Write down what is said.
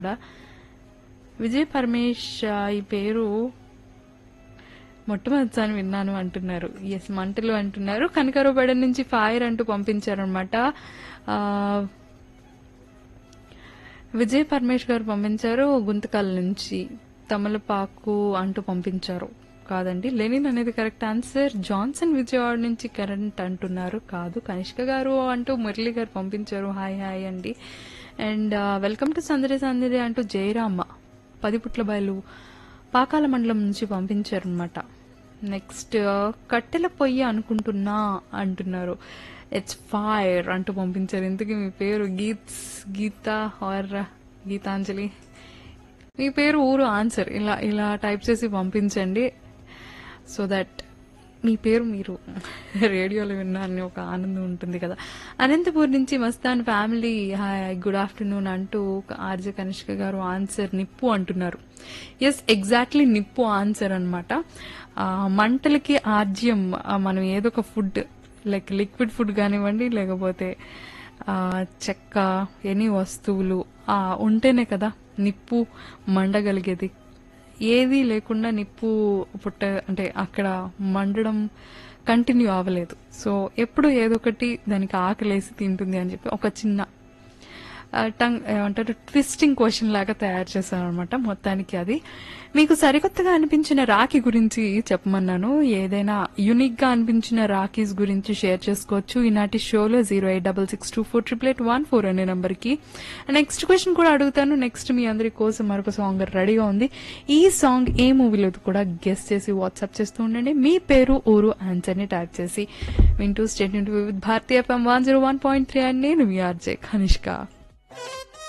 కూడా విజయ్ పరమేష్ ఆ, ఈ పేరు మొట్టమొదటిసారి విన్నాను అంటున్నారు ఎస్ మంటలు అంటున్నారు కనకరపడ నుంచి ఫైర్ అంటూ పంపించారనమాట విజయ్ పరమేష్ గారు పంపించారు గుంతకల్ నుంచి తమలపాకు అంటూ పంపించారు కాదండి లెనిన్ అనేది కరెక్ట్ ఆన్సర్ జాన్సన్ విజయవాడ నుంచి కరెంట్ అంటున్నారు కాదు కనిష్క గారు అంటూ మురళి గారు పంపించారు హాయ్ హాయ్ అండి and welcome to Sandadi Sandadi అంటూ జయరామ పదిపుట్ల బయలు పాకాల మండలం నుంచి పంపించారు అనమాట నెక్స్ట్ కట్టెల పొయ్యి అనుకుంటున్నా అంటున్నారు ఇట్స్ ఫైర్ అంటూ పంపించారు ఇంతకీ మీ పేరు గీత్స్ గీత ఆర్ గీతాంజలి మీ పేరు ఊరు ఆన్సర్ ఇలా ఇలా టైప్ చేసి పంపించండి సో దట్ మీ పేరు మీరు రేడియోలో విన్నారని ఒక ఆనందం ఉంటుంది కదా అనంతపూర్ నుంచి Mastan family hi good afternoon అంటూ ఆర్జే కనిష్క గారు ఆన్సర్ నిప్పు అంటున్నారు ఎస్ ఎగ్జాక్ట్లీ నిప్పు ఆన్సర్ అనమాట మంటలకి ఆర్జ్యం ఆ, మనం ఏదో ఒక ఫుడ్ లైక్ లిక్విడ్ ఫుడ్ కానివ్వండి లేకపోతే ఆ, చెక్క ఎనీ వస్తువులు ఆ, ఉంటేనే కదా నిప్పు మండగలిగేది ఏది లేకుండా నిప్పు పుట్ట అంటే అక్కడ మండడం కంటిన్యూ అవ్వలేదు సో ఎప్పుడు ఏదో ఒకటి దానికి ఆకలేసి తింటుంది అని చెప్పి ఒక చిన్న ఆ, టంగ్ ఏమంటారు ట్విస్టింగ్ క్వశ్చన్ లాగా తయారు చేశాను అనమాట మొత్తానికి అది మీకు సరికొత్తగా అనిపించిన రాఖీ గురించి చెప్పమన్నాను ఏదైనా యునిక్ గా అనిపించిన రాఖీస్ గురించి షేర్ చేసుకోవచ్చు ఈనాటి షోలో zero eight double six two four triple eight one four అనే నంబర్ కి నెక్స్ట్ క్వశ్చన్ కూడా అడుగుతాను నెక్స్ట్ మీ అందరి కోసం మరొక సాంగ్ రెడీగా ఉంది ఈ సాంగ్ ఏ మూవీలో కూడా గెస్ట్ చేసి వాట్సాప్ చేస్తూ ఉండండి మీ పేరు ఊరు ఆన్సర్ ని టైప్ చేసి వింటూ stay with Bharatiya FM one zero one point three and నేను మీ ఆర్జే కనిష్క